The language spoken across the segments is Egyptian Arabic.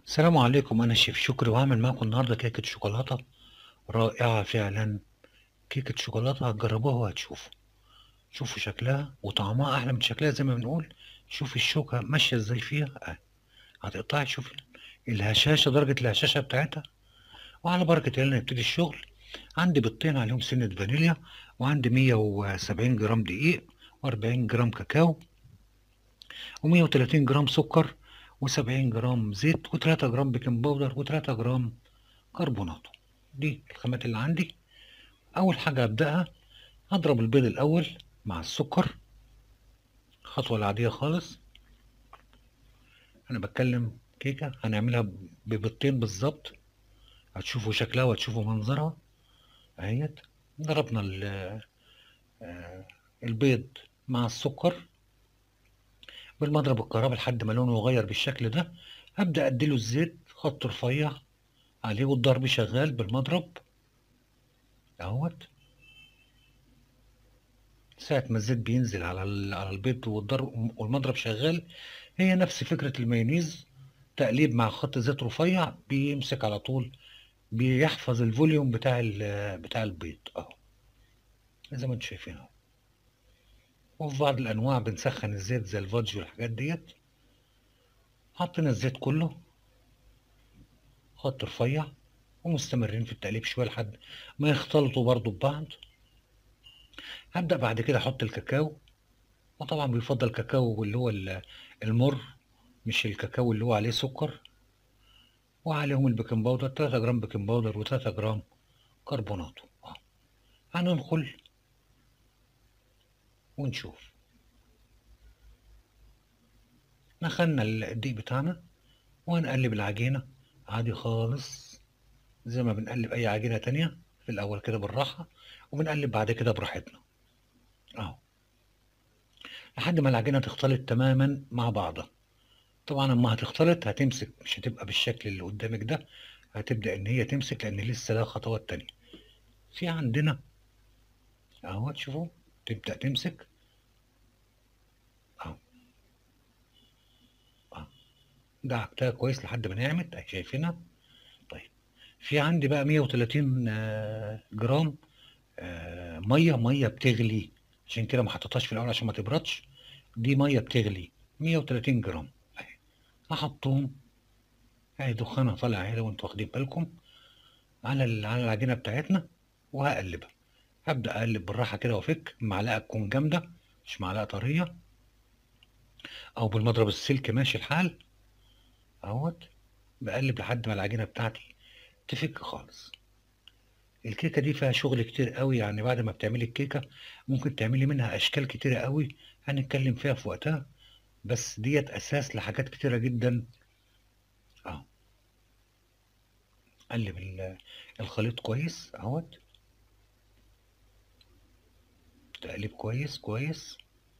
السلام عليكم أنا الشيف شكري وهعمل معاكم النهاردة كيكة شوكولاتة رائعة فعلا كيكة شوكولاتة هتجربوها وهتشوفوا شوفوا شكلها وطعمها أحلى من شكلها زي ما بنقول شوفي الشوكة ماشية ازاي فيها أهي هتقطعي شوفي الهشاشة درجة الهشاشة بتاعتها وعلى بركة الله نبتدي الشغل عندي بيضتين عليهم سنة فانيليا وعندي 170 جرام دقيق و40 جرام كاكاو و130 جرام سكر و70 جرام زيت و3 جرام بيكنج باودر و3 جرام كربوناتو دي الخامات اللي عندي اول حاجه ابداها هضرب البيض الاول مع السكر الخطوه العاديه خالص انا بتكلم كيكه هنعملها ببيضتين بالظبط هتشوفوا شكلها وهتشوفوا منظرها اهيت ضربنا البيض مع السكر بالمضرب الكهرباء لحد ما لونه يغير بالشكل ده ابدا اديله الزيت خط رفيع عليه والضرب شغال بالمضرب اهوت ساعة ما الزيت بينزل على على البيض والضرب والمضرب شغال هي نفس فكرة المايونيز تقليب مع خط زيت رفيع بيمسك على طول بيحفظ الفوليوم بتاع بتاع البيض اهو زي ما انتم شايفين اهو وفي بعض الانواع بنسخن الزيت زي الفادج والحاجات ديت حطينا الزيت كله خط رفيع ومستمرين في التقليب شويه لحد ما يختلطوا برضو ببعض هبدا بعد كده احط الكاكاو وطبعا بيفضل كاكاو اللي هو المر مش الكاكاو اللي هو عليه سكر وعليهم البيكنج باودر 3 جرام بيكنج باودر و3 جرام كربوناتو هندخل ونشوف نخلنا الدقيق بتاعنا وهنقلب العجينة عادي خالص زي ما بنقلب أي عجينة تانية في الأول كده بالراحة وبنقلب بعد كده براحتنا أهو لحد ما العجينة تختلط تماما مع بعضها طبعا لما هتختلط هتمسك مش هتبقى بالشكل اللي قدامك ده هتبدأ إن هي تمسك لأن لسه لها خطوات تانية في عندنا أهو تشوفوا تبدأ تمسك اهو اهو دعكتها كويس لحد ما نعمت اهي شايفينها طيب في عندي بقى 130 جرام ميه ميه بتغلي عشان كده ما حطيتهاش في الاول عشان ما تبردش دي ميه بتغلي 130 جرام اهي هحطهم اهي دخانها طالع اهي لو انتوا واخدين بالكم على على العجينه بتاعتنا وهقلبها هبدأ أقلب بالراحة كده وأفك معلقة تكون جامدة مش معلقة طرية أو بالمضرب السلك ماشي الحال أهوت بقلب لحد ما العجينة بتاعتي تفك خالص الكيكة دي فيها شغل كتير قوي يعني بعد ما بتعملي الكيكة ممكن تعملي منها أشكال كتيرة قوي هنتكلم فيها في وقتها بس ديت أساس لحاجات كتيرة جدا أهو قلب الخليط كويس أهوت تقليب كويس كويس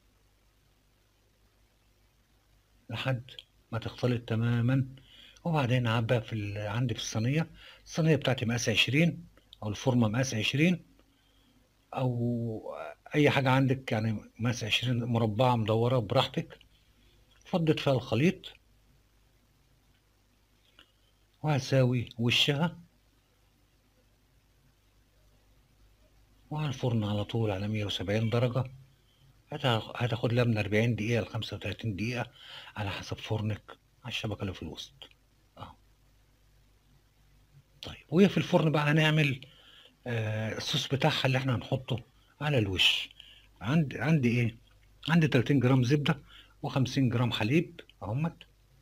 لحد ما تختلط تماما وبعدين عبى في ال... عندي في الصينية الصينية بتاعتي مقاس عشرين أو الفورمة مقاس عشرين أو أي حاجة عندك يعني مقاس عشرين مربعة مدورة براحتك فضت فيها الخليط وهساوي وشها وعلى الفرن على طول على 170 درجة هتاخد لها من 40 دقيقة ل 35 دقيقة على حسب فرنك على الشبكة اللي في الوسط اهو طيب وهي في الفرن بقى هنعمل آه الصوص بتاعها اللي احنا هنحطه على الوش عندي عندي ايه عندي 30 جرام زبدة و50 جرام حليب اهمت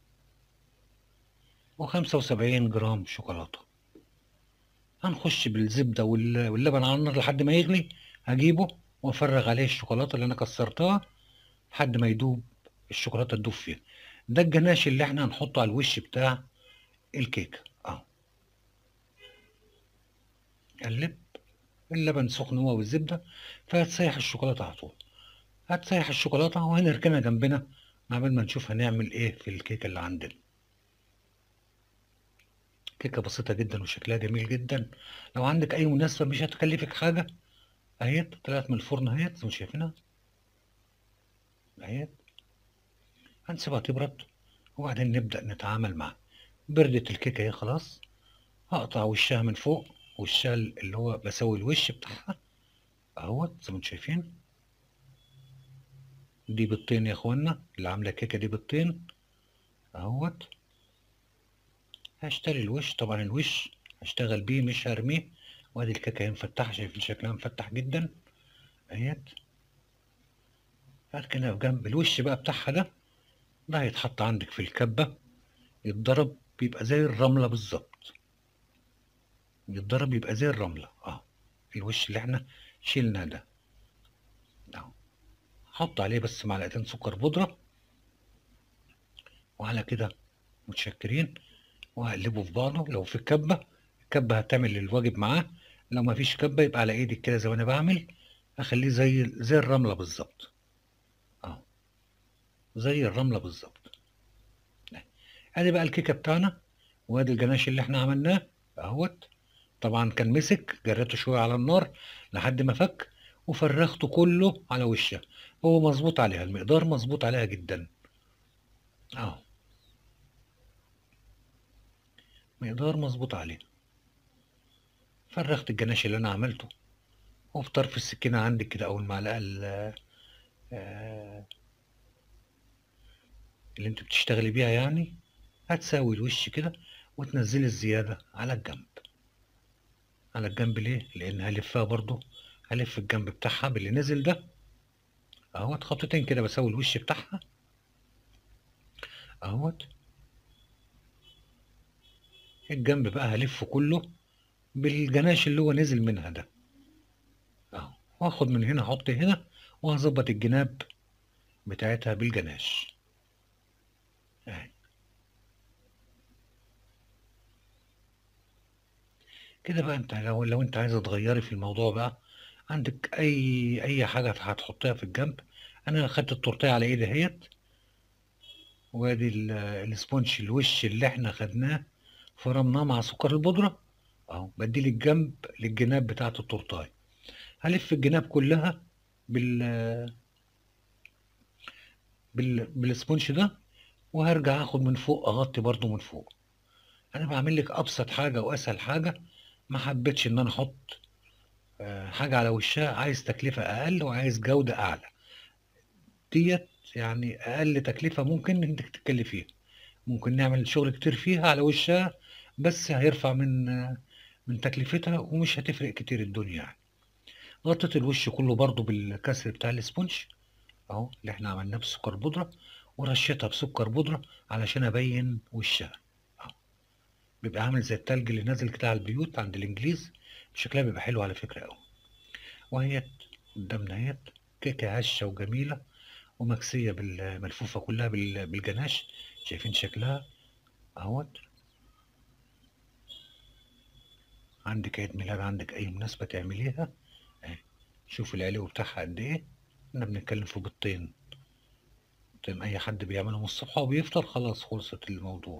و75 جرام شوكولاتة هنخش بالزبدة واللبن على النار لحد ما يغلي هجيبه وافرغ عليه الشوكولاتة اللي انا كسرتها لحد ما يدوب الشوكولاتة تدوب فيها ده الجناش اللي احنا هنحطه على الوش بتاع الكيكة اهو قلب اللبن سخن هو والزبدة فهتسيح الشوكولاتة على طول هتسيح الشوكولاتة وهنركنها جنبنا قبل ما نشوف هنعمل ايه في الكيكة اللي عندنا كيكة بسيطة جدا وشكلها جميل جدا لو عندك أي مناسبة مش هتكلفك حاجة أهيت طلعت من الفرن أهيت زي ما شايفينها أهيت هنسيبها تبرد وبعدين نبدأ نتعامل معاها بردت الكيكة اهي خلاص هقطع وشها من فوق وشها اللي هو بسوي الوش بتاعها اهوت زي ما انتم شايفين دي بيضتين يا اخوانا اللي عامله كيكه دي بيضتين اهوت هشتري الوش طبعا الوش هشتغل بيه مش هرميه وادي الكيكه اهي مفتحه شايفين شكلها مفتح جدا اهيت هركنها في جنب الوش بقى بتاعها ده ده هيتحط عندك في الكبه يتضرب بيبقى زي الرمله بالظبط يتضرب يبقى زي الرمله اه الوش اللي احنا شيلنا ده اهو حط عليه بس معلقتين سكر بودرة وعلى كده متشكرين وهقلبه في بعضه لو في الكبة الكبة هتعمل الواجب معاه لو ما فيش كبة يبقى على ايدك كده زي ما انا بعمل اخليه زي زي الرملة بالظبط اهو زي الرملة بالظبط ادي بقى الكيكة بتاعنا وادي الجناش اللي احنا عملناه اهوت طبعا كان مسك جريته شوية على النار لحد ما فك وفرغته كله على وشها هو مظبوط عليها المقدار مظبوط عليها جدا اهو مقدار مظبوط عليه فرغت الجناش اللي انا عملته وفي طرف السكينة عندك كده او المعلقة اللي انت بتشتغلي بيها يعني هتساوي الوش كده وتنزلي الزيادة على الجنب على الجنب ليه لان هلفها برضو هلف الجنب بتاعها باللي نزل ده اهوت خطوتين كده بسوي الوش بتاعها اهوت الجنب بقى هلفه كله بالجناش اللي هو نزل منها ده اهو واخد من هنا احط هنا وهظبط الجناب بتاعتها بالجناش اهي كده بقى انت لو لو انت عايزه تغيري في الموضوع بقى عندك اي اي حاجه هتحطيها في الجنب انا خدت التورتيه على ايدي اهيت وادي السبونج الوش اللي احنا خدناه فرمناه مع سكر البودره اهو بدي الجنب للجناب بتاعه التورتايه هلف الجناب كلها بال بال بالسبونج ده وهرجع اخد من فوق اغطي برضو من فوق انا بعمل لك ابسط حاجه واسهل حاجه ما حبيتش ان انا احط حاجة على وشها عايز تكلفة أقل وعايز جودة أعلى ديت يعني أقل تكلفة ممكن إنك تتكلفيها ممكن نعمل شغل كتير فيها على وشها بس هيرفع من من تكلفتها ومش هتفرق كتير الدنيا يعني غطيت الوش كله برضو بالكسر بتاع الاسبونج اهو اللي احنا عملناه بسكر بودرة ورشيتها بسكر بودرة علشان ابين وشها اهو بيبقى عامل زي التلج اللي نازل كده على البيوت عند الانجليز شكلها بيبقى حلو على فكرة أوي وهي قدامنا اهيت كيكة هشة وجميلة ومكسية بالملفوفة كلها بالجناش شايفين شكلها اهوت عندك عيد ميلاد عندك أي مناسبة تعمليها اهي شوف العلو بتاعها قد إيه احنا بنتكلم في بيضتين بيضتين أي حد بيعملهم الصبح وبيفطر خلاص خلصت الموضوع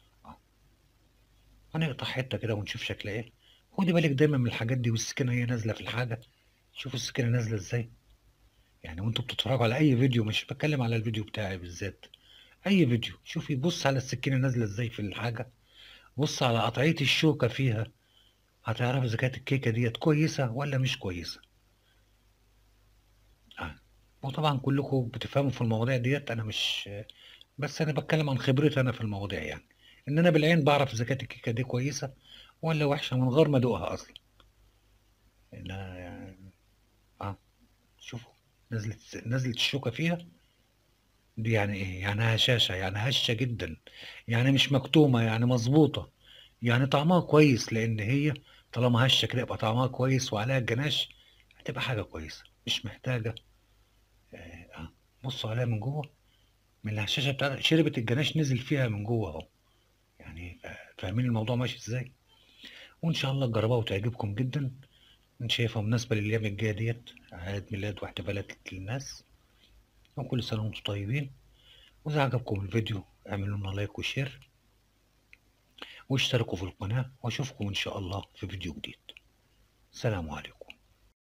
هنقطع حتة كده ونشوف شكلها ايه خدي بالك دايما من الحاجات دي والسكينه هي نازله في الحاجه شوفوا السكينه نازله ازاي يعني وانتوا بتتفرجوا على اي فيديو مش بتكلم على الفيديو بتاعي بالذات اي فيديو شوفي بص على السكينه نازله ازاي في الحاجه بص على قطعيه الشوكه فيها هتعرف اذا كانت الكيكه ديت كويسه ولا مش كويسه آه. وطبعا كلكم بتفهموا في المواضيع ديت انا مش بس انا بتكلم عن خبرتي انا في المواضيع يعني ان انا بالعين بعرف اذا كانت الكيكه دي كويسه ولا وحشه من غير ما ادوقها اصلا لا يعني اه شوفوا نزلت نزلت الشوكه فيها دي يعني ايه يعني هشاشه يعني هشه جدا يعني مش مكتومه يعني مظبوطه يعني طعمها كويس لان هي طالما هشه كده يبقى طعمها كويس وعليها الجناش هتبقى حاجه كويسه مش محتاجه اه بصوا عليها من جوه من الهشاشه بتاعتها شربت الجناش نزل فيها من جوه اهو يعني فاهمين الموضوع ماشي ازاي وان شاء الله تجربوها وتعجبكم جدا انا شايفها مناسبه للايام الجايه ديت عيد ميلاد واحتفالات للناس وكل سنه وانتم طيبين واذا عجبكم الفيديو اعملوا لنا لايك وشير واشتركوا في القناه واشوفكم ان شاء الله في فيديو جديد سلام عليكم